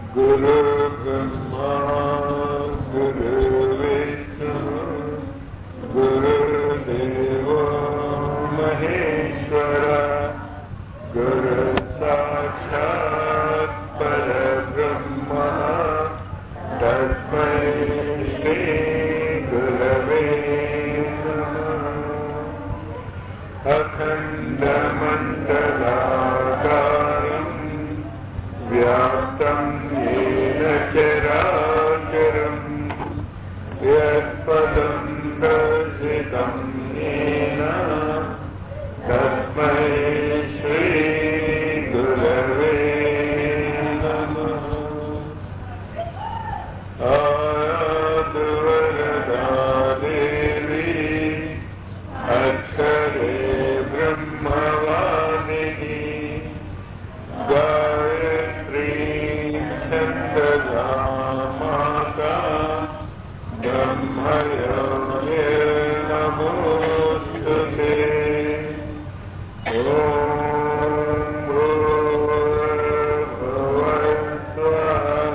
गुरुर्ब्रह्मा गुरुर्विष्णु गुरुर्देवो महेश्वर गुरुसाक्षात् परब्रह्म तस्मै श्रीगुरवे नमः अखण्डमण्डलाकारम् व्याप्तं येन चराचरम् यत्पदं दर्शितं येन तस्मै श्रीगुरवे नमः आदुवरदा देवी अक्षरे ब्रह्मवादिनी गायत्री छन्दसा माता ब्रह्मयोगे नमोऽस्तु ते ॐ भूर्भुवस्सुवः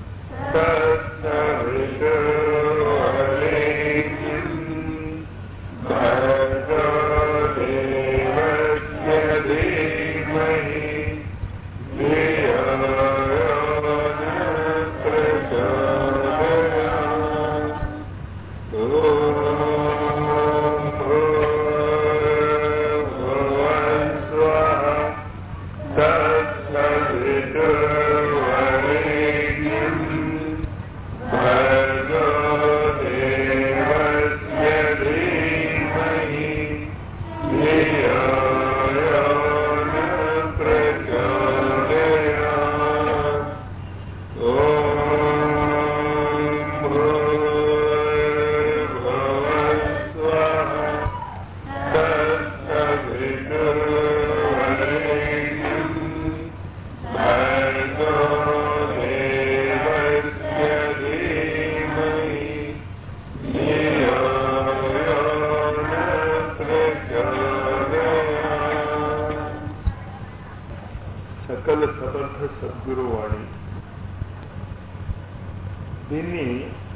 तत्सवितुर्वरेण्यम् भर्गो देवस्य धीमहि धियो यो न प्रचोदयात् ॐ भूर्भुवस्सुवः तत्सवितुर्वरेण्यम् भर्गो देवस्य धीमहि धियो यो न प्रचोदयात् ॐ भूर्भुवस्सुवः तत्सवितुर्वरेण्यम् भर्गो देवस्य धीमहि धियो यो न प्रचोदयात् సకల సమర్థ సద్గురువాణి దీన్ని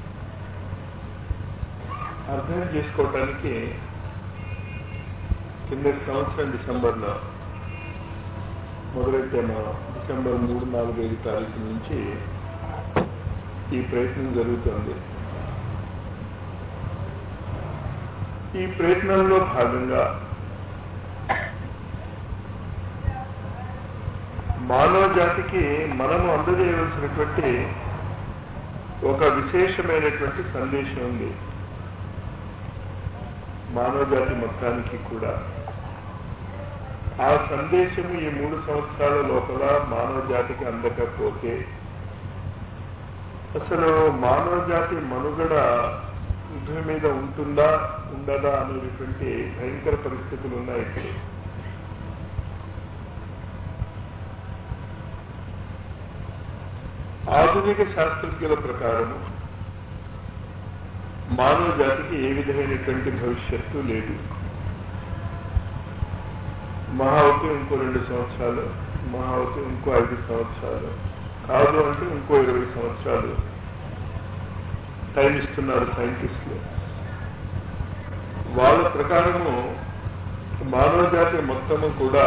అర్థం చేసుకోవటానికి కింద సంవత్సరం డిసెంబర్లో మొదలెట్టాను డిసెంబర్ మూడు నాలుగు ఐదు తారీఖు నుంచి ఈ ప్రయత్నం జరుగుతుంది ఈ ప్రయత్నంలో భాగంగా మానవ జాతికి మనము అందజేయవలసినటువంటి ఒక విశేషమైనటువంటి సందేశం ఉంది మానవ జాతి మొత్తానికి కూడా ఆ సందేశం ఈ మూడు సంవత్సరాల లోపల మానవ జాతికి అందకపోతే అసలు మానవ జాతి మనుగడ పృథ్వీ మీద ఉంటుందా ఉండదా అనేటువంటి భయంకర పరిస్థితులు ఉన్నాయి ఇప్పుడు ఆధునిక శాస్త్రజ్ఞుల ప్రకారము మానవ జాతికి ఏ విధమైనటువంటి భవిష్యత్తు లేదు మహావతి ఇంకో రెండు సంవత్సరాలు మహావతి ఇంకో ఐదు సంవత్సరాలు కాదు అంటే ఇంకో ఇరవై సంవత్సరాలు టైం ఇస్తున్నారు సైంటిస్టులు వాళ్ళ ప్రకారము మానవ జాతి మొత్తము కూడా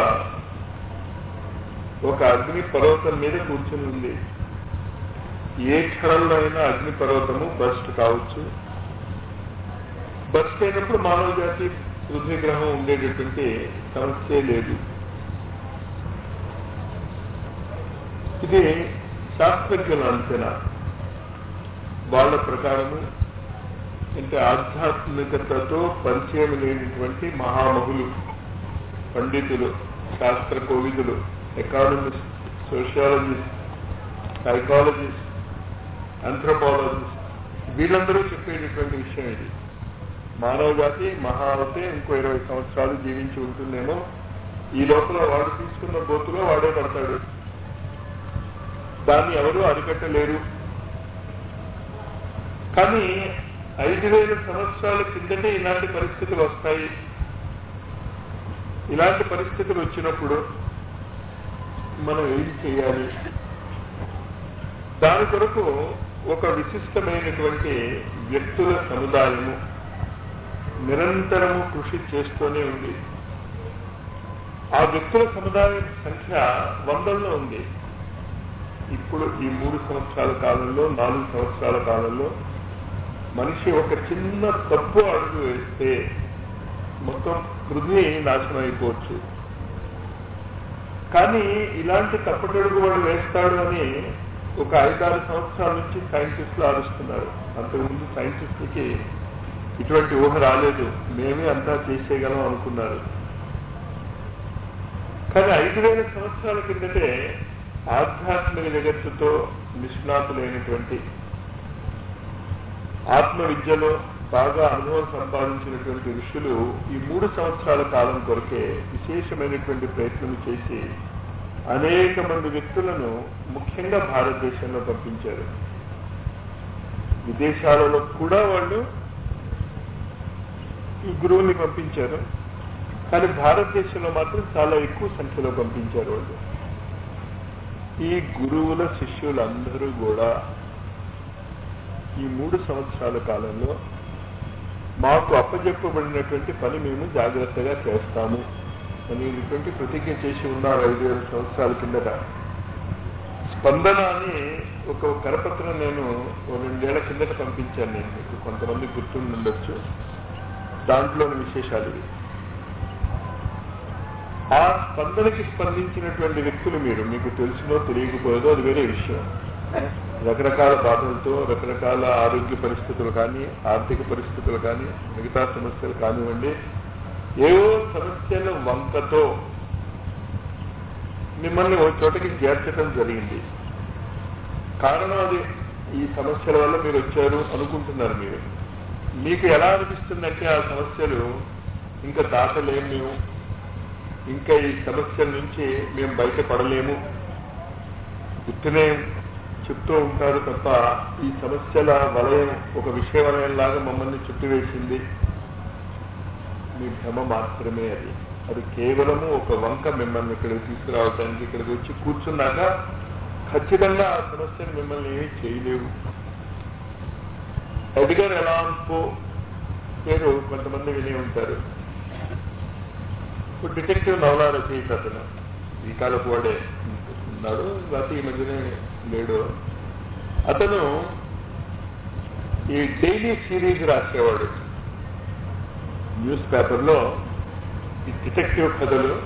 ఒక అగ్ని పర్వతం మీద కూర్చుని ఉంది ఏ క్షణంలో అయినా అగ్ని పర్వతము బస్ట్ కావచ్చు బస్ట్ అయినప్పుడు మానవ జాతి పృథ్వీ గ్రహం ఉండేటటువంటి సమస్య లేదు ఇది శాస్త్రజ్ఞుల అంచనా వాళ్ళ ప్రకారము అంటే ఆధ్యాత్మికతతో పరిచయం లేనటువంటి మహామహులు పండితులు శాస్త్ర కోవిదులు ఎకానమిస్ట్ సోషియాలజిస్ట్ సైకాలజిస్ట్ ఆంథ్రోపాలజిస్ట్ వీళ్ళందరూ చెప్పేటటువంటి విషయం ఇది మానవ జాతి మహా అయితే ఇంకో ఇరవై సంవత్సరాలు జీవించి ఉంటుందేమో ఈ లోపల వాడు తీసుకున్న బోతులో వాడే పడతాడు దాన్ని ఎవరు అరికట్టలేరు కానీ ఐదు వేల సంవత్సరాల కిందటే ఇలాంటి పరిస్థితులు వస్తాయి ఇలాంటి పరిస్థితులు వచ్చినప్పుడు మనం ఏం చేయాలి దాని కొరకు ఒక విశిష్టమైనటువంటి వ్యక్తుల సముదాయము నిరంతరము కృషి చేస్తూనే ఉంది ఆ వ్యక్తుల సముదాయం సంఖ్య వందల్లో ఉంది ఇప్పుడు ఈ మూడు సంవత్సరాల కాలంలో నాలుగు సంవత్సరాల కాలంలో మనిషి ఒక చిన్న తప్పు అడుగు వేస్తే మొత్తం పృథ్వీ నాశనం అయిపోవచ్చు కానీ ఇలాంటి తప్పటడుగు వాడు వేస్తాడు అని ఒక ఐదారు సంవత్సరాల నుంచి సైంటిస్టులు ఆలోచిస్తున్నారు అంతకుముందు సైంటిస్టులకి ఇటువంటి ఊహ రాలేదు మేమే అంతా చేసేయగలం అనుకున్నారు కానీ ఐదు వేల సంవత్సరాల కిందటే ఆధ్యాత్మిక జగత్తుతో నిష్ణాతులైనటువంటి ఆత్మ విద్యలో బాగా అనుభవం సంపాదించినటువంటి ఋషులు ఈ మూడు సంవత్సరాల కాలం కొరకే విశేషమైనటువంటి ప్రయత్నం చేసి అనేక మంది వ్యక్తులను ముఖ్యంగా భారతదేశంలో పంపించారు విదేశాలలో కూడా వాళ్ళు ఈ గురువుని పంపించారు కానీ భారతదేశంలో మాత్రం చాలా ఎక్కువ సంఖ్యలో పంపించారు వాళ్ళు ఈ గురువుల శిష్యులందరూ కూడా ఈ మూడు సంవత్సరాల కాలంలో మాకు అప్పచెప్పబడినటువంటి పని మేము జాగ్రత్తగా చేస్తాము అనేటువంటి ప్రతిజ్ఞ చేసి ఉన్నారు ఐదు వేల సంవత్సరాల కిందట స్పందన అని ఒక కరపత్రం నేను ఓ రెండేళ్ల కిందట పంపించాను నేను మీకు కొంతమంది గుర్తుండొచ్చు దాంట్లోని విశేషాలు ఇవి ఆ స్పందనకి స్పందించినటువంటి వ్యక్తులు మీరు మీకు తెలిసినో తెలియకపోయేదో అది వేరే విషయం రకరకాల బాధలతో రకరకాల ఆరోగ్య పరిస్థితులు కానీ ఆర్థిక పరిస్థితులు కానీ మిగతా సమస్యలు కానివ్వండి ఏవో సమస్యల వంకతో మిమ్మల్ని ఓ చోటకి చేర్చడం జరిగింది కారణం అది ఈ సమస్యల వల్ల మీరు వచ్చారు అనుకుంటున్నారు మీరు మీకు ఎలా అనిపిస్తుందంటే ఆ సమస్యలు ఇంకా దాటలేము మేము ఇంకా ఈ సమస్యల నుంచి మేము బయటపడలేము ఉత్తనే చెప్తూ ఉంటారు తప్ప ఈ సమస్యల వలయం ఒక విషయ వలయంలాగా మమ్మల్ని చుట్టివేసింది మీ భ్రమ మాత్రమే అది అది కేవలము ఒక వంక మిమ్మల్ని ఇక్కడికి తీసుకురావడానికి ఇక్కడికి వచ్చి కూర్చున్నాక ఖచ్చితంగా ఆ సమస్యను మిమ్మల్ని ఏమీ చేయలేవు ఎడ్గర్ ఎలాన్పో పేరు కొంతమంది వినే ఉంటారు ఇప్పుడు డిటెక్టివ్ నవలా రచయిత అతను ఈ కాలపు వాడే ఉన్నాడు లేకపోతే ఈ మధ్యనే లేడు అతను ఈ డైలీ సిరీస్ రాసేవాడు న్యూస్ పేపర్లో ఈ డిటెక్టివ్ కథలు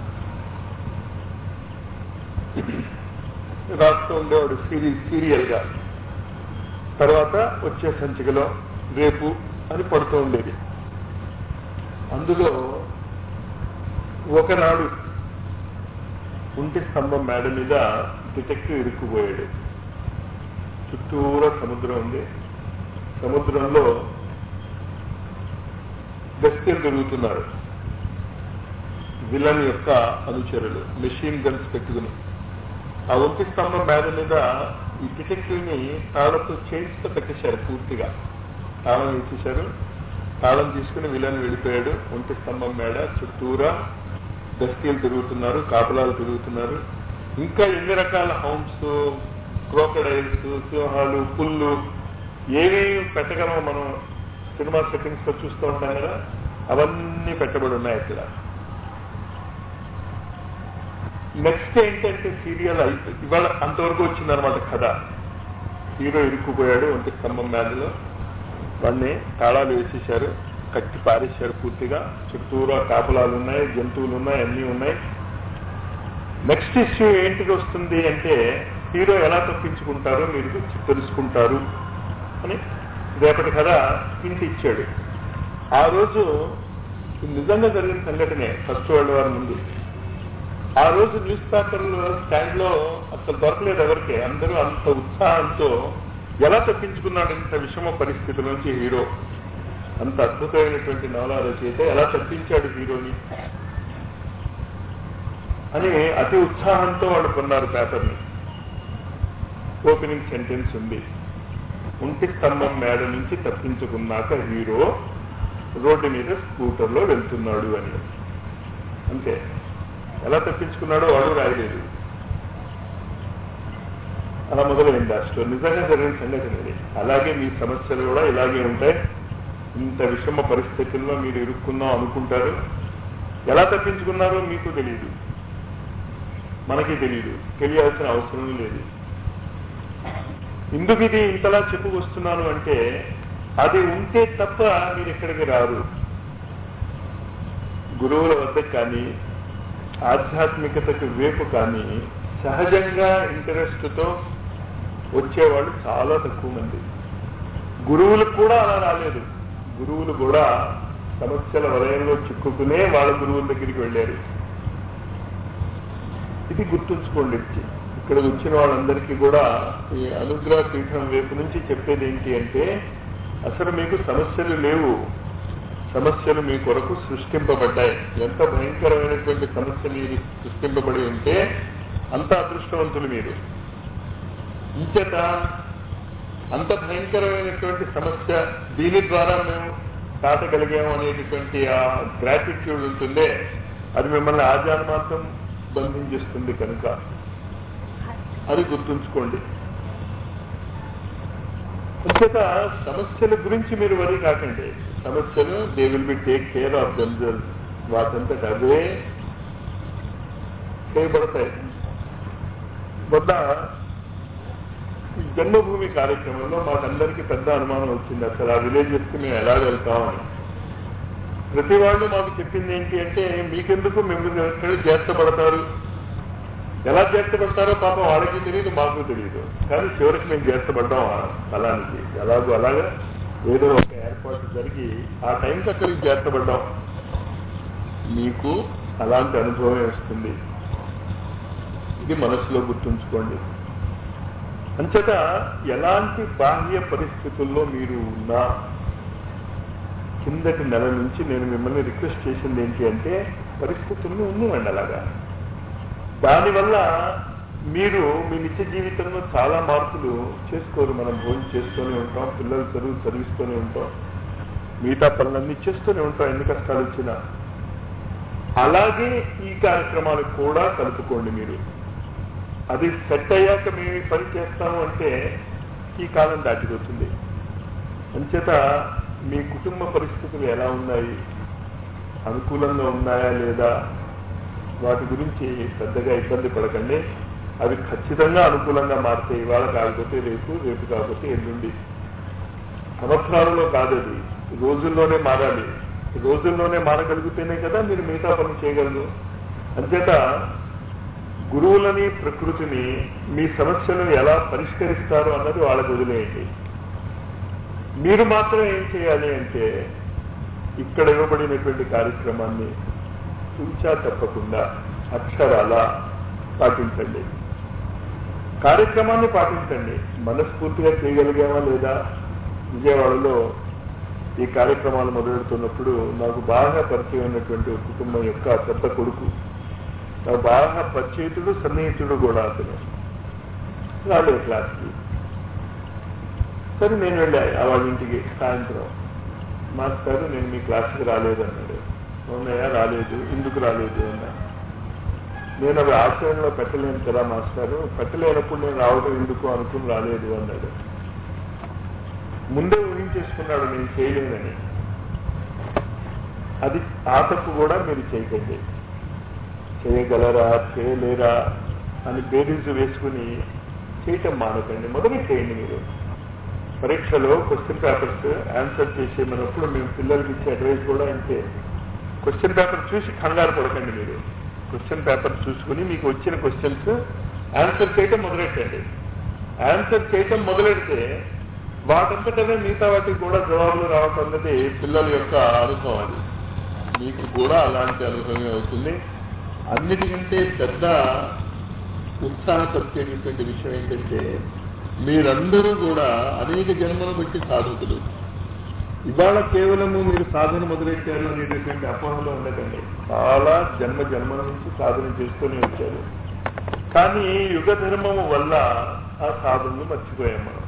రాస్తూ ఉండేవాడు సిరీస్ సీరియల్ గా తర్వాత వచ్చే సంచికలో రేపు అని పడుతూ ఉండేది అందులో ఒకనాడు ఉంటి స్తంభం మేడ మీద డిటెక్టివ్ ఇరుక్కుపోయాడు చుట్టూరా సముద్రం ఉంది సముద్రంలో గస్తీలు తిరుగుతున్నారు విలన్ యొక్క అనుచరులు మెషిన్ గన్స్ పెట్టుకుని ఆ ఒంటి స్తంభం మేడ మీద ఈ డిటెక్టివ్ ని తాళంతో చైన్స్ తో పెట్టేశారు పూర్తిగా తాళం ఇచ్చేశారు తాళం తీసుకుని విలన్ వెళ్ళిపోయాడు ఒంటి స్తంభం మేడ చుట్టూరా దస్తీలు తిరుగుతున్నారు కాపలాలు తిరుగుతున్నారు ఇంకా ఎన్ని రకాల హౌన్స్ క్రోకడైల్స్ సింహాలు పుల్లు ఏవి పెట్టగలమో మనం సినిమా సెట్టింగ్స్ లో చూస్తూ ఉంటాం కదా అవన్నీ పెట్టబడి ఉన్నాయి అక్కడ నెక్స్ట్ ఏంటంటే సీరియల్ అయిపోయి ఇవాళ అంతవరకు వచ్చిందనమాట కథ హీరో ఇరుక్కుపోయాడు ఒంటి స్తంభం మేడలో వాడిని తాళాలు వేసేశారు కట్టి పారేశారు పూర్తిగా చుట్టూరా కాపలాలు ఉన్నాయి జంతువులు ఉన్నాయి అన్నీ ఉన్నాయి నెక్స్ట్ ఇష్యూ ఏంటిది వస్తుంది అంటే హీరో ఎలా తప్పించుకుంటారో మీరు తెలుసుకుంటారు అని రేపటి కథ ఇంటి ఇచ్చాడు ఆ రోజు ఇది నిజంగా జరిగిన సంఘటనే ఫస్ట్ వరల్డ్ వార్ ముందు ఆ రోజు న్యూస్ పేపర్లో స్టాండ్ లో అసలు దొరకలేదు ఎవరికి అందరూ అంత ఉత్సాహంతో ఎలా తప్పించుకున్నాడు ఇంత విషమ పరిస్థితి నుంచి హీరో అంత అద్భుతమైనటువంటి నవల రచయిత ఎలా తప్పించాడు హీరోని అని అతి ఉత్సాహంతో వాళ్ళు కొన్నారు పేపర్ని ఓపెనింగ్ సెంటెన్స్ ఉంది ఉంటి స్తంభం మేడ నుంచి తప్పించుకున్నాక హీరో రోడ్డు మీద స్కూటర్లో వెళ్తున్నాడు అని అంతే ఎలా తప్పించుకున్నాడో వాడు రాయలేదు అలా మొదలైంది ఆ స్టోరీ నిజంగా జరిగిన సంగతి అది అలాగే మీ సమస్యలు కూడా ఇలాగే ఉంటాయి ఇంత విషమ పరిస్థితుల్లో మీరు ఇరుక్కున్నాం అనుకుంటారు ఎలా తప్పించుకున్నారో మీకు తెలియదు మనకి తెలియదు తెలియాల్సిన అవసరం లేదు ఎందుకు ఇది ఇంతలా చెప్పుకొస్తున్నాను అంటే అది ఉంటే తప్ప మీరు ఇక్కడికి రారు గురువుల వద్ద కానీ ఆధ్యాత్మికతకు వేపు కానీ సహజంగా ఇంట్రెస్ట్తో వచ్చేవాళ్ళు చాలా తక్కువ మంది గురువులు కూడా అలా రాలేదు గురువులు కూడా సమస్యల వలయంలో చిక్కుకునే వాళ్ళ గురువుల దగ్గరికి వెళ్ళారు ఇది గుర్తుంచుకోండి ఇక్కడ వచ్చిన వాళ్ళందరికీ కూడా ఈ అనుగ్రహ పీఠం వైపు నుంచి చెప్పేది ఏంటి అంటే అసలు మీకు సమస్యలు లేవు సమస్యలు మీ కొరకు సృష్టింపబడ్డాయి ఎంత భయంకరమైనటువంటి సమస్య మీరు సృష్టింపబడి ఉంటే అంత అదృష్టవంతులు మీరు ఇంచేత అంత భయంకరమైనటువంటి సమస్య దీని ద్వారా మేము దాటగలిగాము అనేటటువంటి ఆ గ్రాటిట్యూడ్ ఉంటుందే అది మిమ్మల్ని ఆజాన్మాత్రం బంధించేస్తుంది కనుక అది గుర్తుంచుకోండి అంచేత సమస్యల గురించి మీరు వరి కాకండి సమస్యలు they will be take care of themselves వాటంతట అవే చేయబడతాయి మొన్న ఈ జన్మభూమి కార్యక్రమంలో మాకందరికీ పెద్ద అనుమానం వచ్చింది అసలు ఆ విలేజెస్కి మేము ఎలా వెళ్తామని ప్రతి వాళ్ళు మాకు చెప్పింది ఏంటి అంటే మీకెందుకు మిమ్మల్ని ఎక్కడ చేర్చబడతారు ఎలా చేర్చబడతారో పాపం వాళ్ళకి తెలియదు మాకు తెలియదు కానీ చివరికి మేము చేర్చబడ్డాం ఆ స్థలానికి ఎలాగో అలాగా ఏదో ఒక ఏర్పాటు జరిగి ఆ టైంకి అక్కడికి చేర్చబడ్డాం మీకు అలాంటి అనుభవం వస్తుంది ఇది మనసులో గుర్తుంచుకోండి అంచేత ఎలాంటి బాహ్య పరిస్థితుల్లో మీరు ఉన్నా కిందటి నెల నుంచి నేను మిమ్మల్ని రిక్వెస్ట్ చేసింది ఏంటి అంటే పరిస్థితులను ఉండివ్వండి అలాగా దానివల్ల మీరు మీ నిత్య జీవితంలో చాలా మార్పులు చేసుకోరు మనం భోజనం చేస్తూనే ఉంటాం పిల్లలు చదువు చదివిస్తూనే ఉంటాం మిగతా పనులన్నీ చేస్తూనే ఉంటాం ఎన్ని కష్టాలు వచ్చినా అలాగే ఈ కార్యక్రమాలు కూడా కలుపుకోండి మీరు అది సెట్ అయ్యాక మేము ఈ పని చేస్తాము అంటే ఈ కాలం దాటిపోతుంది అంచేత మీ కుటుంబ పరిస్థితులు ఎలా ఉన్నాయి అనుకూలంగా ఉన్నాయా లేదా వాటి గురించి పెద్దగా ఇబ్బంది పడకండి అవి ఖచ్చితంగా అనుకూలంగా మారుతాయి ఇవాళ కాకపోతే రేపు రేపు కాకపోతే ఎల్లుండి సంవత్సరాలలో కాదు అది రోజుల్లోనే మారాలి రోజుల్లోనే మారగలిగితేనే కదా మీరు మిగతా పని చేయగలరు అంచేత గురువులని ప్రకృతిని మీ సమస్యలను ఎలా పరిష్కరిస్తారు అన్నది వాళ్ళకు వదిలేయండి మీరు మాత్రం ఏం చేయాలి అంటే ఇక్కడ ఇవ్వబడినటువంటి కార్యక్రమాన్ని సూచా తప్పకుండా అక్షరాల పాటించండి కార్యక్రమాన్ని పాటించండి మనస్ఫూర్తిగా చేయగలిగామా లేదా విజయవాడలో ఈ కార్యక్రమాలు మొదలెడుతున్నప్పుడు నాకు బాగా పరిచయం ఉన్నటువంటి ఒక కుటుంబం యొక్క పెద్ద కొడుకు నాకు బాగా పరిచయితుడు సన్నిహితుడు కూడా అతను రాలే క్లాస్కి సరే నేను వెళ్ళా ఆ వాళ్ళ ఇంటికి సాయంత్రం మాస్టారు నేను మీ క్లాస్కి రాలేదు అన్నాడు అవునయ్యా రాలేదు ఎందుకు రాలేదు అన్నా నేను అవి ఆచరణలో పెట్టలేను కదా మాస్టారు పెట్టలేనప్పుడు నేను రావడం ఎందుకు అనుకుని రాలేదు అన్నాడు ముందే ఊహించేసుకున్నాడు నేను చేయలేనని అది ఆ తప్పు కూడా మీరు చేయకండి చేయగలరా చేయలేరా అని బేరీజు వేసుకుని చేయటం మానకండి మొదలు చేయండి మీరు పరీక్షలో క్వశ్చన్ పేపర్స్ ఆన్సర్ చేసేమన్నప్పుడు మేము పిల్లలకి ఇచ్చే అడ్వైస్ కూడా అంతే క్వశ్చన్ పేపర్ చూసి కంగారు పడకండి మీరు క్వశ్చన్ పేపర్ చూసుకుని మీకు వచ్చిన క్వశ్చన్స్ ఆన్సర్ చేయటం మొదలెట్టండి ఆన్సర్ చేయటం మొదలెడితే వాటంతటనే మిగతా వాటికి కూడా జవాబులు రావటం అన్నది పిల్లల యొక్క అనుభవం అది మీకు కూడా అలాంటి అనుభవమే అవుతుంది అన్నిటికంటే పెద్ద ఉత్సాహపరిచేటటువంటి విషయం ఏంటంటే మీరందరూ కూడా అనేక జన్మలు బట్టి సాధకులు ఇవాళ కేవలము మీరు సాధన మొదలెట్టారు అనేటటువంటి అపోహలో ఉండకండి చాలా జన్మ జన్మల నుంచి సాధన చేస్తూనే వచ్చారు కానీ యుగ ధర్మము వల్ల ఆ సాధనలు మర్చిపోయాం మనం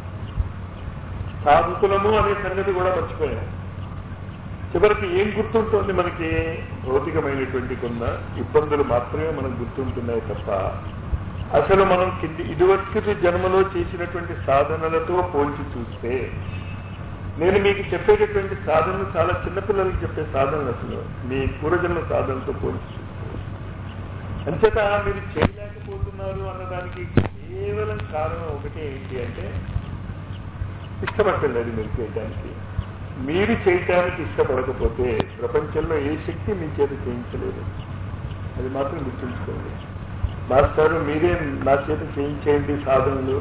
సాధకులము అనే సంగతి కూడా మర్చిపోయాం చివరికి ఏం గుర్తుంటుంది మనకి భౌతికమైనటువంటి కొన్న ఇబ్బందులు మాత్రమే మనకు గుర్తుంటున్నాయి తప్ప అసలు మనం కింది ఇదివరకు జన్మలో చేసినటువంటి సాధనలతో పోల్చి చూస్తే నేను మీకు చెప్పేటటువంటి సాధనలు చాలా చిన్నపిల్లలకి చెప్పే సాధనలు అసలు మీ పూర్వజన్మ సాధనతో పోల్చి చూస్తే అంచేత మీరు చేయలేకపోతున్నారు అన్నదానికి కేవలం కారణం ఒకటి ఏంటి అంటే ఇష్టపడలేదు మీరు చేయడానికి మీరు చేయటానికి ఇష్టపడకపోతే ప్రపంచంలో ఏ శక్తి మీ చేత చేయించలేదు అది మాత్రం గుర్తుంచుకోండి మాస్టారు మీరే నా చేత చేయించేయండి సాధనలు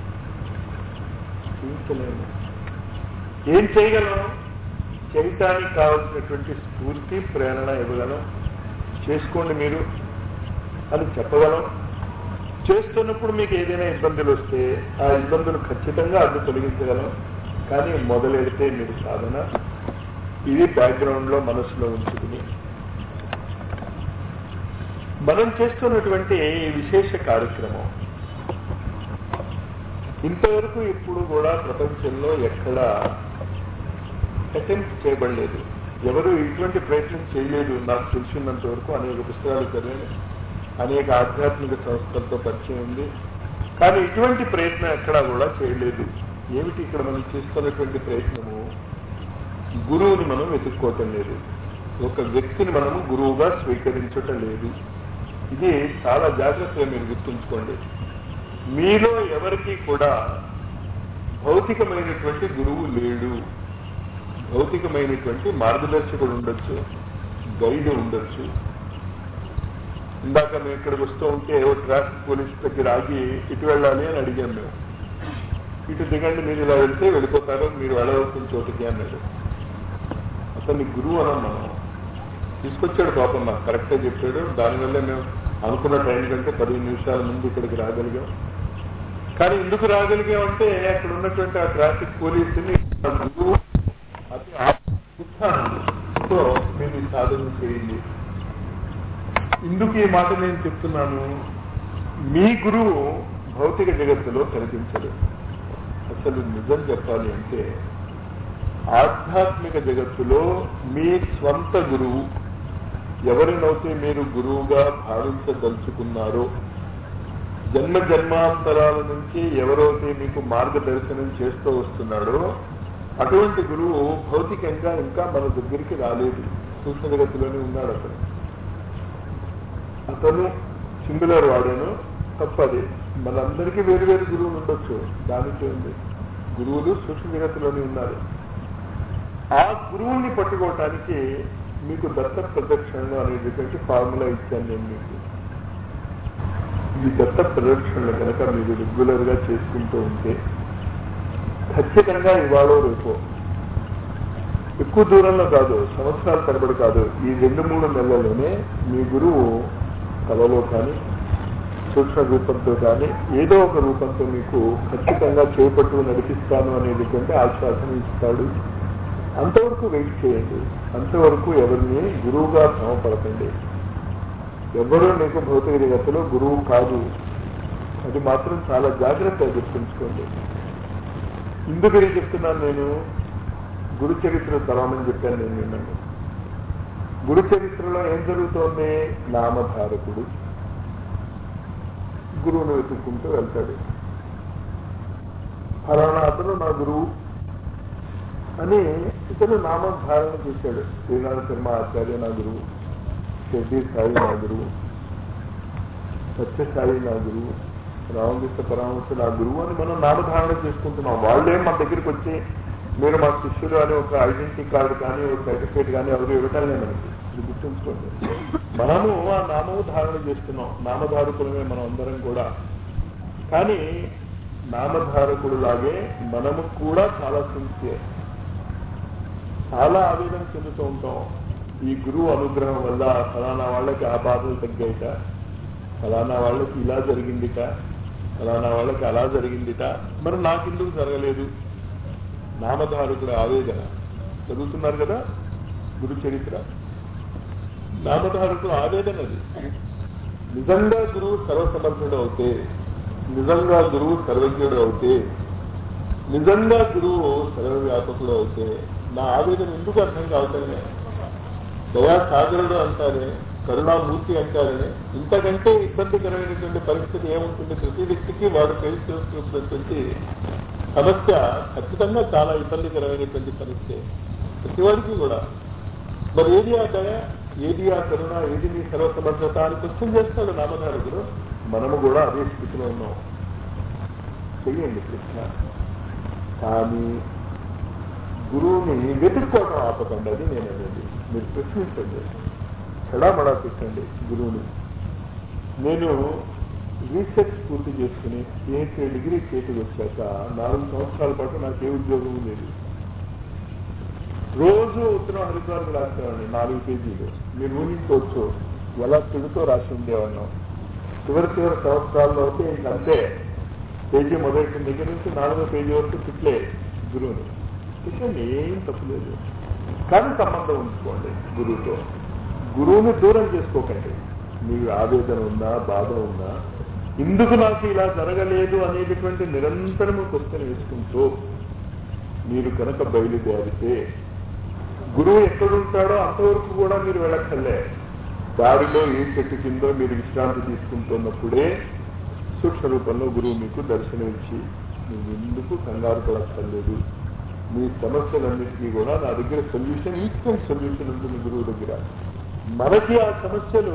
చేయించలేము ఏం చేయగలం చేయటానికి కావలసినటువంటి స్ఫూర్తి ప్రేరణ ఇవ్వగలం చేసుకోండి మీరు అని చెప్పగలం చేస్తున్నప్పుడు మీకు ఏదైనా ఇబ్బందులు వస్తే ఆ ఇబ్బందులు ఖచ్చితంగా అడ్డు తొలగించగలం కానీ మొదలెడితే మీరు సాధన ఇది బ్యాక్గ్రౌండ్ లో మనసులో ఉంచుకుని మనం చేస్తున్నటువంటి ఈ విశేష కార్యక్రమం ఇంతవరకు ఇప్పుడు కూడా ప్రపంచంలో ఎక్కడ అటెంప్ట్ చేయబడలేదు ఎవరు ఇటువంటి ప్రయత్నం చేయలేదు నాకు తెలిసినంత వరకు అనేక పుస్తకాలు చదివాను అనేక ఆధ్యాత్మిక సంస్థలతో పరిచయం ఉంది కానీ ఇటువంటి ప్రయత్నం ఎక్కడా కూడా చేయలేదు ఏమిటి ఇక్కడ మనం చేస్తున్నటువంటి ప్రయత్నము గురువుని మనం వెతుక్కోవటం లేదు ఒక వ్యక్తిని మనము గురువుగా స్వీకరించటం లేదు ఇది చాలా జాగ్రత్తగా మీరు గుర్తుంచుకోండి మీలో ఎవరికి కూడా భౌతికమైనటువంటి గురువు లేడు భౌతికమైనటువంటి మార్గదర్శకుడు ఉండొచ్చు గైడ్ ఉండొచ్చు ఇందాక మేము ఇక్కడికి వస్తూ ఉంటే ఓ ట్రాఫిక్ పోలీస్ దగ్గర ఆగి ఇటు వెళ్ళాలి అని అడిగాం మేము ఇటు దిగండి మీరు ఇలా వెళ్తే వెళ్ళిపోతారు మీరు వెళ్ళవలసిన చోటుకి అన్నాడు అతన్ని గురువు అన్నాం మనం తీసుకొచ్చాడు పాపం మాకు కరెక్ట్గా చెప్పాడు దానివల్ల మేము అనుకున్న టైం కంటే పదిహేను నిమిషాల ముందు ఇక్కడికి రాగలిగాం కానీ ఎందుకు రాగలిగామంటే అక్కడ ఉన్నటువంటి ఆ ట్రాఫిక్ పోలీసుని ఆ గురువు అతి ఉత్సాహంతో మీరు ఈ సాధన చేయండి ఇందుకు ఈ మాట నేను చెప్తున్నాను మీ గురువు భౌతిక జగత్తులో కనిపించడు అసలు నిజం చెప్పాలి అంటే ఆధ్యాత్మిక జగత్తులో మీ స్వంత గురువు ఎవరినైతే మీరు గురువుగా భావించదలుచుకున్నారో జన్మ జన్మాంతరాల నుంచి ఎవరైతే మీకు మార్గదర్శనం చేస్తూ వస్తున్నాడో అటువంటి గురువు భౌతికంగా ఇంకా మన దగ్గరికి రాలేదు సూక్ష్మ జగత్తులోనే ఉన్నాడు అతను అతను సింగులర్ వాడాను తప్పది మనందరికీ వేరు వేరు గురువులు ఉండొచ్చు దానికి ఉంది గురువులు సూక్ష్మ జగత్తులోనే ఉన్నారు ఆ గురువుని పట్టుకోవటానికి మీకు దత్త ప్రదక్షిణలు అనేటటువంటి ఫార్ములా ఇచ్చాను నేను మీకు ఈ దత్త ప్రదక్షిణలు కనుక మీరు రెగ్యులర్ గా చేసుకుంటూ ఉంటే ఖచ్చితంగా ఇవాళ రేపు ఎక్కువ దూరంలో కాదు సంవత్సరాల తరబడి కాదు ఈ రెండు మూడు నెలల్లోనే మీ గురువు కళలో కానీ సూక్ష్మ రూపంతో కానీ ఏదో ఒక రూపంతో మీకు ఖచ్చితంగా చేపట్టు నడిపిస్తాను అనేటువంటి ఆశ్వాసం ఇస్తాడు అంతవరకు వెయిట్ చేయండి అంతవరకు ఎవరిని గురువుగా భ్రమపడకండి ఎవరూ నీకు భౌతిక జగత్తులో గురువు కాదు అది మాత్రం చాలా జాగ్రత్తగా గుర్తుంచుకోండి ఇందుకు ఏం చెప్తున్నాను నేను గురు చరిత్ర చదవమని చెప్పాను నేను నిన్నను గురు చరిత్రలో ఏం జరుగుతోంది నామధారకుడు గురువును వెతుక్కుంటూ వెళ్తాడు ఫలానా అతను నా గురువు అని ఇతను నామధారణ చేశాడు శ్రీనాథ శర్మ ఆచార్య నా గురువు షెడ్డి సాయి నా గురువు సత్యసాయి నా గురువు రామకృష్ణ పరమహంస నా గురువు అని మనం నామధారణ చేసుకుంటున్నాం వాళ్ళేం మన దగ్గరికి వచ్చి మీరు మా శిష్యులు అని ఒక ఐడెంటిటీ కార్డు కానీ ఒక సర్టిఫికేట్ కానీ ఎవరు ఇవ్వటం లేదు మనకి ఇది గుర్తుంచుకోండి మనము ఆ నామము ధారణ చేస్తున్నాం నామధారకులమే మనం అందరం కూడా కానీ నామధారకుడు లాగే మనము కూడా చాలా సిన్సియర్ చాలా ఆవేదన చెందుతూ ఉంటాం ఈ గురువు అనుగ్రహం వల్ల ఫలానా వాళ్ళకి ఆ బాధలు తగ్గాయిట ఫలానా వాళ్ళకి ఇలా జరిగిందిట ఫలానా వాళ్ళకి అలా జరిగిందిట మరి నాకెందుకు జరగలేదు నామధారకుడు ఆవేదన చదువుతున్నారు కదా గురు చరిత్ర నామధారకుడు ఆవేదన అది నిజంగా గురువు సర్వసమర్థుడు అవుతే నిజంగా గురువు సర్వజ్ఞుడు అవుతే నిజంగా గురువు సర్వవ్యాపకుడు అవుతే నా ఆవేదన ఎందుకు అర్థం కావటమే దయా సాగరుడు అంటారే కరుణామూర్తి అంటారని ఇంతకంటే ఇబ్బందికరమైనటువంటి పరిస్థితి ఏముంటుంది ప్రతి వ్యక్తికి వాడు ఫేస్ చేస్తున్నటువంటి సమస్య ఖచ్చితంగా చాలా ఇబ్బందికరమైనటువంటి సమస్య ప్రతివాడికి కూడా మరి ఏది ఆ దయ ఏది ఆ కరుణ ఏది నీ సర్వసమర్థత అని క్వశ్చన్ చేస్తాడు నామధారకుడు మనము కూడా అదే స్థితిలో ఉన్నాం చెయ్యండి ప్రశ్న కానీ గురువుని వెతుక్కోవడం ఆపకండి అది నేను అనేది మీరు ప్రశ్నించండి చెడామడా పెట్టండి గురువుని నేను రీసెర్చ్ పూర్తి చేసుకుని పిహెచ్డీ డిగ్రీ చేతికి వచ్చాక నాలుగు సంవత్సరాల పాటు నాకు ఏ ఉద్యోగం లేదు రోజు ఉత్తరం హరిద్వార్కి రాసేవాడిని నాలుగు పేజీలు మీరు ఊహించుకోవచ్చు ఎలా తిడుతో రాసి ఉండేవాళ్ళం చివరి చివరి సంవత్సరాల్లో అయితే ఇంకంతే పేజీ మొదలెట్టిన దగ్గర నుంచి నాలుగో పేజీ వరకు తిట్లే గురువుని తిట్టండి ఏం తప్పులేదు కానీ సంబంధం ఉంచుకోండి గురువుతో గురువుని దూరం చేసుకోకండి మీకు ఆవేదన ఉన్నా బాధ ఉన్నా ఇందుకు నాకు ఇలా జరగలేదు అనేటటువంటి నిరంతరము క్వశ్చన్ వేసుకుంటూ మీరు కనుక బయలుదేరితే గురువు ఎక్కడుంటాడో అంతవరకు కూడా మీరు వెళ్ళక్కర్లే దారిలో ఏ చెట్టు కిందో మీరు విశ్రాంతి తీసుకుంటున్నప్పుడే సూక్ష్మ రూపంలో గురువు మీకు దర్శనమిచ్చి మీరు ఎందుకు కంగారు పడక్కర్లేదు మీ సమస్యలన్నింటినీ కూడా నా దగ్గర సొల్యూషన్ ఇన్స్టెంట్ సొల్యూషన్ ఉంటుంది గురువు దగ్గర మనకి ఆ సమస్యలు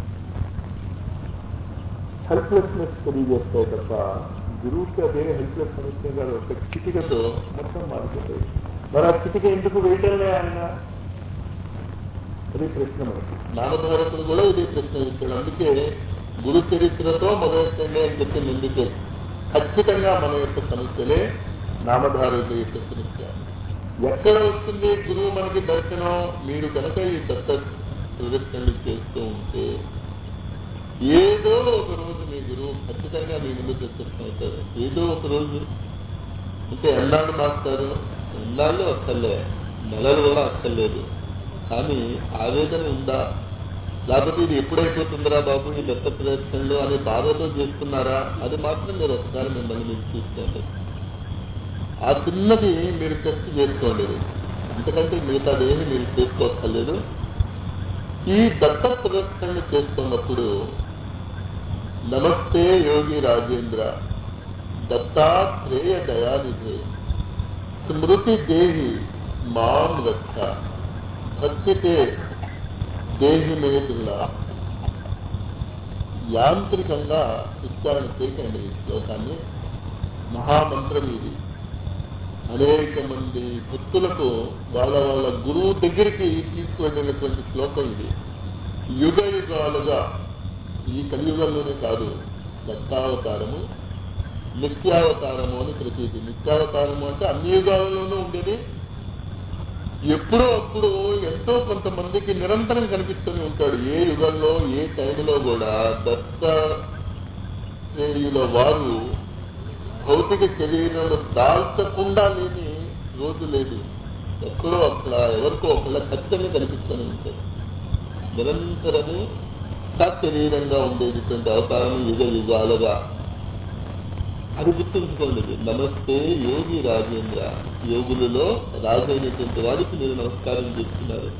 హెల్ప్లెస్నెస్ తెలియజేస్తాయి తప్ప గురువుకి అదే హెల్ప్లెస్ సమస్య కాదు ఒక చిటికతో మొత్తం మారిపోతాయి మరి ఆ చిటిక ఎందుకు వేయటంలే ఆయన అది ప్రశ్న మనకి నామధారకులు కూడా ఇదే ప్రశ్న ఇచ్చాడు అందుకే గురు చరిత్రతో మొదలెట్టండి అని చెప్పింది ఎందుకే ఖచ్చితంగా మన యొక్క సమస్యలే నామధారకుల యొక్క సమస్య ఎక్కడ వస్తుంది గురువు మనకి దర్శనం మీరు కనుక ఈ దత్త ప్రదర్శనలు చేస్తూ ఉంటే ఏదో ఒక రోజు మీ గురువు ఖచ్చితంగా మీ ముందు ప్రత్యక్షం అవుతారు ఏదో ఒక రోజు అంటే ఎన్నాళ్ళు మాస్తారు ఎన్నాళ్ళు అక్కర్లే నెలలు కూడా అక్కర్లేదు కానీ ఆవేదన ఉందా లేకపోతే ఇది ఎప్పుడైపోతుందిరా బాబు ఈ దత్త ప్రదర్శనలు అనే బాధతో చేస్తున్నారా అది మాత్రం మీరు ఒకసారి మిమ్మల్ని మీరు చూసుకోండి ఆ చిన్నది మీరు టెస్ట్ చేసుకోండి ఎందుకంటే మిగతాదేమి మీరు చేసుకోక్కర్లేదు ఈ దత్త ప్రదర్శనలు చేస్తున్నప్పుడు నమస్తే యోగి రాజేంద్ర దత్తాత్రేయ దయానిధి స్మృతి దేహి మాం రక్ష భక్తితే దేహి మేదుల్లా యాంత్రికంగా ఉచ్చారణ చేయకండి ఈ శ్లోకాన్ని మహామంత్రం ఇది అనేక మంది భక్తులకు వాళ్ళ వాళ్ళ గురువు దగ్గరికి తీసుకువెళ్ళినటువంటి శ్లోకం ఇది యుగ యుగాలుగా ఈ కలియుగంలోనే కాదు దత్తావతారము నిత్యావతారము అని ప్రతీతి నిత్యావతారము అంటే అన్ని యుగాలలోనూ ఉండేది ఎప్పుడో అప్పుడు ఎంతో కొంతమందికి నిరంతరం కనిపిస్తూనే ఉంటాడు ఏ యుగంలో ఏ టైంలో కూడా దత్త శ్రేణిలో వారు భౌతిక శరీరంలో దాల్చకుండా లేని రోజు లేదు ఎక్కడో అక్కడ ఎవరికో ఒకళ్ళ ఖచ్చితంగా కనిపిస్తూనే ఉంటాడు నిరంతరము సశరీరంగా ఉండేటటువంటి అవతారం యుగ యుగాలుగా అది గుర్తుంచుకోండి ఇది. నమస్తే యోగి రాజేంద్ర యోగులలో రాజైనటువంటి వాడికి మీరు నమస్కారం చేస్తున్నారు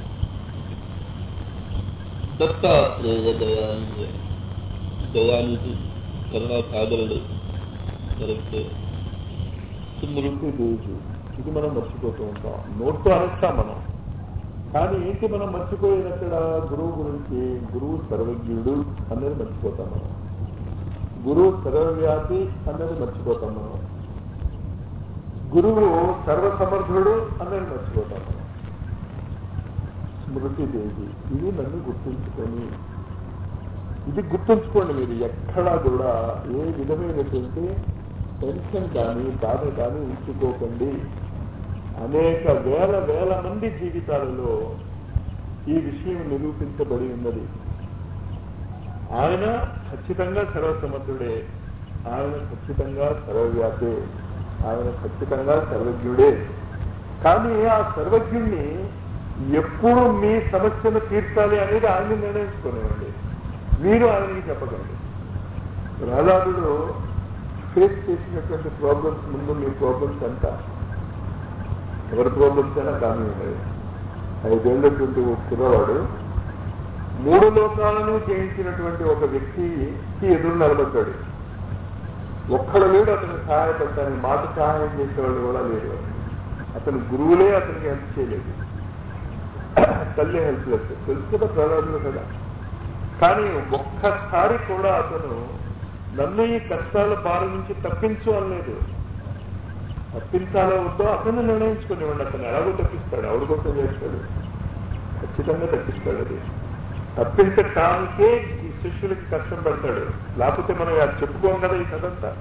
దత్తాత్రేయ దయానిధి దయానిధి కరుణా సాగరుడు కరెక్ట్ స్మృతి దేవి ఇది మనం మర్చిపోతూ ఉంటాం నోట్తో అనేస్తాం మనం కానీ ఏంటి మనం మర్చిపోయినక్కడ గురువు గురించి గురువు సర్వజ్ఞుడు అనేది మర్చిపోతాం మనం గురువు సర్వవ్యాపి అనేది మర్చిపోతాం మనం గురువు సర్వసమర్థుడు అనేది మర్చిపోతాం మనం స్మృతి దేవి ఇది నన్ను గుర్తుంచుకొని ఇది గుర్తుంచుకోండి మీరు ఎక్కడా కూడా ఏ విధమైనటువంటి టెన్షన్ కానీ బాధ కానీ ఉంచుకోకండి అనేక వేల వేల మంది జీవితాలలో ఈ విషయం నిరూపించబడి ఉన్నది ఆయన ఖచ్చితంగా సర్వసమర్థుడే ఆయన ఖచ్చితంగా సర్వవ్యాపే ఆయన ఖచ్చితంగా సర్వజ్ఞుడే కానీ ఆ సర్వజ్ఞుణ్ణి ఎప్పుడు మీ సమస్యను తీర్చాలి అనేది ఆయన నిర్ణయించుకునేవండి మీరు ఆయనకి చెప్పకండి ప్రహ్లాదుడు ఫేస్ చేసినటువంటి ప్రాబ్లమ్స్ ముందు మీ ప్రాబ్లమ్స్ ఎంత ఎవరి ప్రాబ్లమ్స్ అయినా కానీ ఉన్నాయి ఐదేళ్లటువంటి ఓ కుర్రవాడు మూడు లోకాలను జయించినటువంటి ఒక వ్యక్తికి ఎదురు నిలబడ్డాడు ఒక్కడు లేడు అతనికి సహాయపడటానికి మాట సహాయం చేసేవాళ్ళు కూడా లేరు అతని గురువులే అతనికి హెల్ప్ చేయలేదు తల్లి హెల్ప్ లేదు తెలుసు కదా ప్రజలు కదా కానీ ఒక్కసారి కూడా అతను నన్ను ఈ కష్టాల బారి నుంచి తప్పించు అనలేదు తప్పించాలో వద్దో అతను నిర్ణయించుకునేవాడు అతను ఎలాగో తప్పిస్తాడు ఆవిడ కోసం చేస్తాడు ఖచ్చితంగా తప్పిస్తాడు అది తప్పించటానికే ఈ శిష్యులకి కష్టం పెడతాడు లేకపోతే మనం అది చెప్పుకోం కదా ఈ కథంతా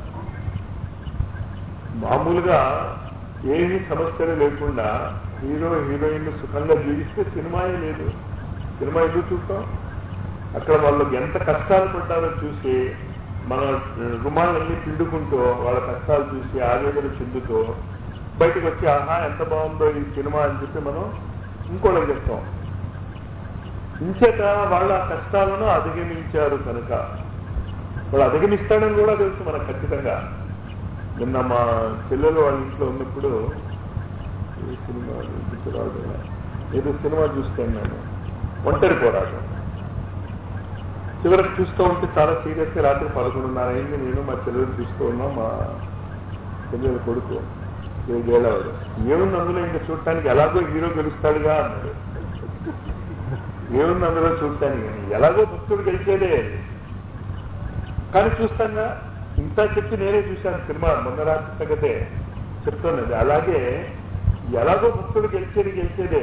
మామూలుగా ఏమి సమస్యలు లేకుండా హీరో హీరోయిన్ సుఖంగా జీవిస్తే సినిమాయే లేదు సినిమా ఎందుకు చూస్తాం అక్కడ వాళ్ళు ఎంత కష్టాలు పడ్డారో చూసి మన రుమాలన్నీ పిండుకుంటూ వాళ్ళ కష్టాలు చూసి ఆవేదన చెందుతూ బయటకు వచ్చి ఆహా ఎంత బాగుందో ఈ సినిమా అని చెప్పి మనం ఇంకోళ్ళకి చెప్తాం ఇంచేత వాళ్ళ కష్టాలను అధిగమించారు కనుక వాళ్ళు అధిగమిస్తాడని కూడా తెలుసు మనకు ఖచ్చితంగా నిన్న మా పిల్లలు వాళ్ళ ఇంట్లో ఉన్నప్పుడు ఏ సినిమా గుర్తురాదు ఏదో సినిమా చూస్తాను నేను ఒంటరి పోరాటం చివరికి చూస్తూ ఉంటే చాలా సీరియస్ గా రాత్రి పదకొండున్నర అయింది నేను మా పిల్లలు చూస్తూ ఉన్నాం మా పిల్లల కొడుకు ఏడేళ్ళవాడు ఏముంది అందులో ఇంకా చూడటానికి ఎలాగో హీరో గెలుస్తాడుగా అన్నాడు ఏముంది అందులో చూడటానికి ఎలాగో భక్తుడు గెలిచేదే కానీ చూస్తాగా ఇంత చెప్పి నేనే చూశాను సినిమా మొన్న రాత్రి సంగతే చెప్తున్నది అలాగే ఎలాగో భక్తుడు గెలిచేది గెలిచేదే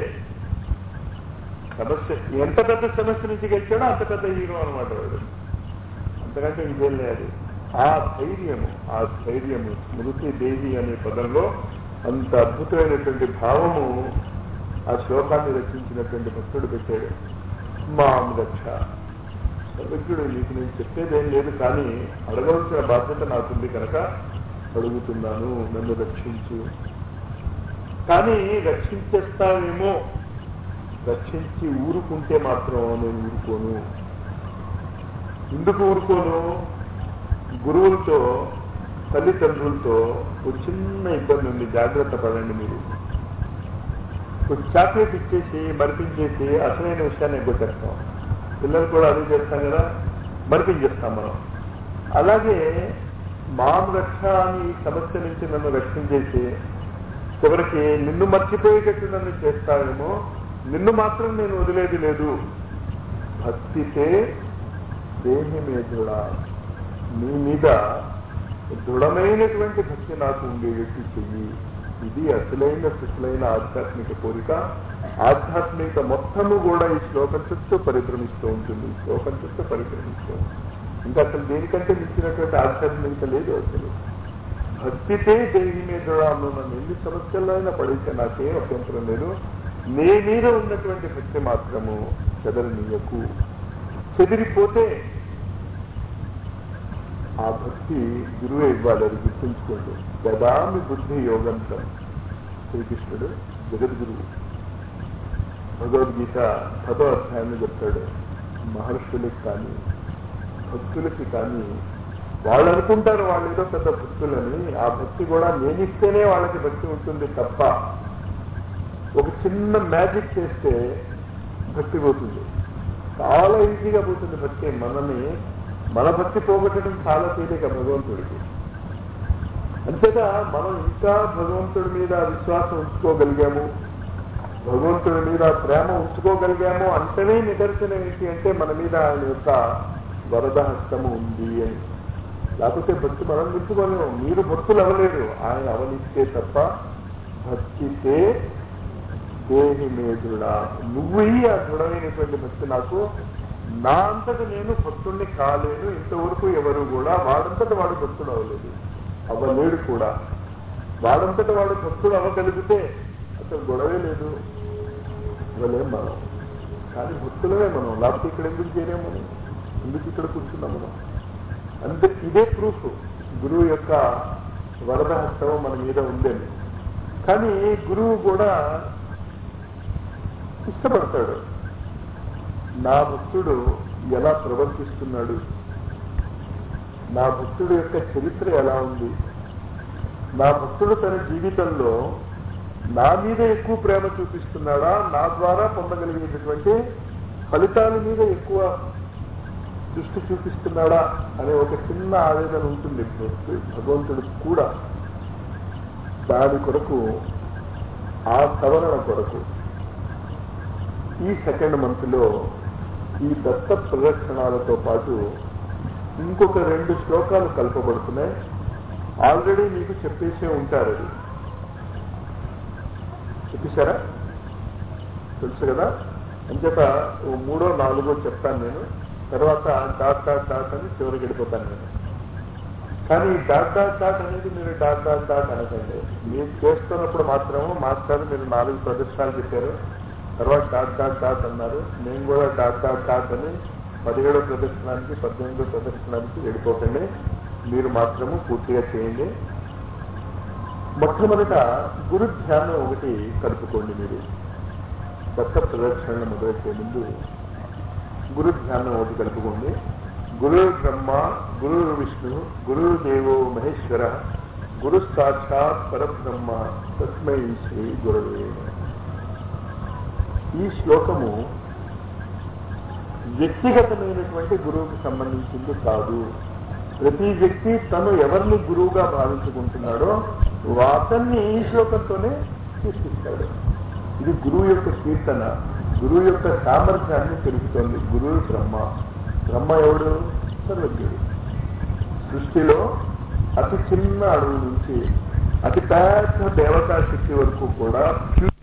సమస్య ఎంత పెద్ద సమస్య నుంచి గెలిచాడో అంత పెద్ద హీరో అనమాట వాడు అంతకంటే ఇంకేం లేదు ఆ ధైర్యము ఆ ధైర్యము స్మృతి దేవి అనే పదంలో అంత అద్భుతమైనటువంటి భావము ఆ శ్లోకాన్ని రచించినటువంటి భక్తుడు పెట్టాడు మాం రక్ష సర్వజ్ఞుడు నీకు నేను చెప్పేదేం లేదు కానీ అడగవలసిన బాధ్యత నాకుంది కనుక అడుగుతున్నాను నన్ను రక్షించు కానీ రక్షించేస్తావేమో రక్షించి ఊరుకుంటే మాత్రం నేను ఊరుకోను ఎందుకు ఊరుకోను గురువులతో తల్లిదండ్రులతో ఒక చిన్న ఇబ్బంది ఉంది జాగ్రత్త పడండి మీరు ఒక చాక్లెట్ ఇచ్చేసి మరిపించేసి అసలైన విషయాన్ని ఎగ్గొట్టేస్తాం పిల్లలు కూడా అదే చేస్తాం కదా మరిపించేస్తాం మనం అలాగే మాం రక్ష అని ఈ సమస్య నుంచి నన్ను రక్షించేసి చివరికి నిన్ను మర్చిపోయేటట్టు నన్ను చేస్తావేమో నిన్ను మాత్రం నేను వదిలేది లేదు భక్తితే దేహి మేధుడా నీ మీద దృఢమైనటువంటి భక్తి నాకు ఉండేటట్టు చెయ్యి ఇది అసలైన సుశులైన ఆధ్యాత్మిక కోరిక ఆధ్యాత్మిక మొత్తము కూడా ఈ శ్లోకం చుట్టూ పరిభ్రమిస్తూ ఉంటుంది ఈ శ్లోకం చుట్టూ పరిభ్రమిస్తూ ఉంటుంది ఇంకా అసలు దేనికంటే మించినటువంటి ఆధ్యాత్మికత లేదు అసలు భక్తితే దేహి మీద నన్ను ఎన్ని సమస్యల్లో అయినా పడేసే నాకేం అభ్యంతరం లేదు నీ మీద ఉన్నటువంటి భక్తి మాత్రము చెదరనీయకు చెదిరిపోతే ఆ భక్తి గురువే ఇవ్వాలి అది గుర్తుంచుకోండి గదామి బుద్ధి యోగంతో శ్రీకృష్ణుడు జగద్గురువు భగవద్గీత పదో అధ్యాయాన్ని చెప్తాడు మహర్షులకు కానీ భక్తులకి కానీ వాళ్ళు అనుకుంటారు వాళ్ళు ఏదో పెద్ద భక్తులని ఆ భక్తి కూడా నేనిస్తేనే వాళ్ళకి భక్తి ఉంటుంది తప్ప ఒక చిన్న మ్యాజిక్ చేస్తే భక్తి పోతుంది చాలా ఈజీగా పోతుంది భక్తి మనని మన భక్తి పోగొట్టడం చాలా తేలిక భగవంతుడికి అంతేగా మనం ఇంకా భగవంతుడి మీద విశ్వాసం ఉంచుకోగలిగాము భగవంతుడి మీద ప్రేమ ఉంచుకోగలిగాము అంటేనే నిదర్శనం ఏంటి అంటే మన మీద ఆయన యొక్క వరద హస్తము ఉంది అని లేకపోతే భక్తి మనం నిలుపుకోలేము మీరు భక్తులు అవ్వలేరు ఆయన అవనిస్తే తప్ప భక్తితే దేహి మేధుడా నువ్వు ఈ ఆ దృఢమైనటువంటి భక్తి నాకు నా అంతట నేను భక్తుడిని కాలేను ఇంతవరకు ఎవరు కూడా వాడంతట వాడు భక్తుడు అవ్వలేదు అవ్వలేడు కూడా వాడంతట వాడు భక్తుడు అవ్వగలిగితే అసలు గొడవే లేదు ఇవ్వలేం మనం కానీ భక్తులమే మనం లేకపోతే ఇక్కడ ఎందుకు చేయలేము మనం ఎందుకు ఇక్కడ కూర్చున్నాం మనం అంతే ఇదే ప్రూఫ్ గురువు యొక్క వరద హస్తం మన మీద ఉందని కానీ గురువు కూడా ఇష్టపడతాడు నా భక్తుడు ఎలా ప్రవర్తిస్తున్నాడు నా భక్తుడు యొక్క చరిత్ర ఎలా ఉంది నా భక్తుడు తన జీవితంలో నా మీద ఎక్కువ ప్రేమ చూపిస్తున్నాడా నా ద్వారా పొందగలిగేటటువంటి ఫలితాల మీద ఎక్కువ దృష్టి చూపిస్తున్నాడా అనే ఒక చిన్న ఆవేదన ఉంటుంది భగవంతుడు కూడా దాని కొరకు ఆ సవరణ కొరకు ఈ సెకండ్ మంత్ లో ఈ దత్త ప్రదక్షిణాలతో పాటు ఇంకొక రెండు శ్లోకాలు కలపబడుతున్నాయి ఆల్రెడీ మీకు చెప్పేసే ఉంటారు అది చెప్పేశారా తెలుసు కదా అంచేత ఓ మూడో నాలుగో చెప్తాను నేను తర్వాత డాట్ డాట్ డాట్ అని చివరికి వెళ్ళిపోతాను నేను కానీ డాట్ డాట్ డాట్ అనేది మీరు డాట్ డాట్ డాట్ అనకండి మీరు చేస్తున్నప్పుడు మాత్రము మాస్టర్ మీరు నాలుగు ప్రదర్శనలు చెప్పారు తర్వాత డాట్ డాట్ డాట్ అన్నారు నేను కూడా డాట్ డాట్ డాట్ అని పదిహేడో ప్రదర్శనానికి పద్దెనిమిదో ప్రదర్శనానికి వెళ్ళిపోకండి మీరు మాత్రము పూర్తిగా చేయండి మొట్టమొదట గురు ధ్యానం ఒకటి కలుపుకోండి మీరు దత్త ప్రదర్శన మొదలెట్టే ముందు గురు ధ్యానం ఒకటి కలుపుకోండి గురు బ్రహ్మ గురు విష్ణు గురు దేవో మహేశ్వర గురు సాక్షాత్ పరబ్రహ్మ తస్మై శ్రీ గురువే నమః. ఈ శ్లోకము వ్యక్తిగతమైనటువంటి గురువుకి సంబంధించింది కాదు ప్రతి వ్యక్తి తను ఎవరిని గురువుగా భావించుకుంటున్నాడో అతన్ని ఈ శ్లోకంతోనే సృష్టిస్తాడు ఇది గురువు యొక్క కీర్తన గురువు యొక్క సామర్థ్యాన్ని తెలుపుతోంది గురువు బ్రహ్మ బ్రహ్మ ఎవడు సర్వజ్ఞుడు సృష్టిలో అతి చిన్న అడుగు నుంచి అతి పెద్ద దేవతా శక్తి వరకు కూడా